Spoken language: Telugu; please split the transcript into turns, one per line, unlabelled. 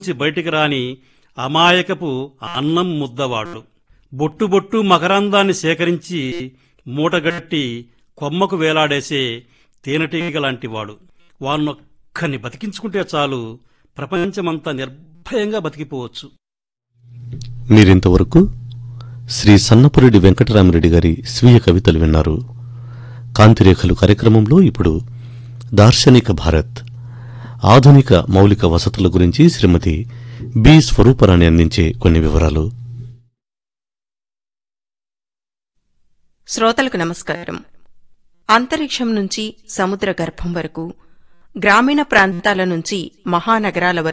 నుంచి బయటికి రాని అమాయకపు అన్నం ముద్దవాడు బొట్టు బొట్టు మకరందాన్ని సేకరించి మూటగట్టి కొమ్మకు వేలాడేసే తేనెటీగ లాంటివాడు వాన్నొక్కని బతికించుకుంటే చాలు ప్రపంచమంతా నిర్భయంగా బతికిపోవచ్చు
మీరింతవరకు శ్రీ సన్నపురెడ్డి వెంకటరామరెడ్డి గారి స్వీయ కవితలు విన్నారు కాంతిరేఖలు కార్యక్రమంలో ఇప్పుడు దార్శనిక భారత్ ఆధునిక మౌలిక వసతుల గురించి శ్రీమతి బి స్వరూపరాణి అందించే కొన్ని వివరాలు
శ్రోతలకు నమస్కారం అంతరిక్షం నుంచి సముద్ర గర్భం వరకు గ్రామీణ ప్రాంతాల నుంచి మహానగరాల వరకు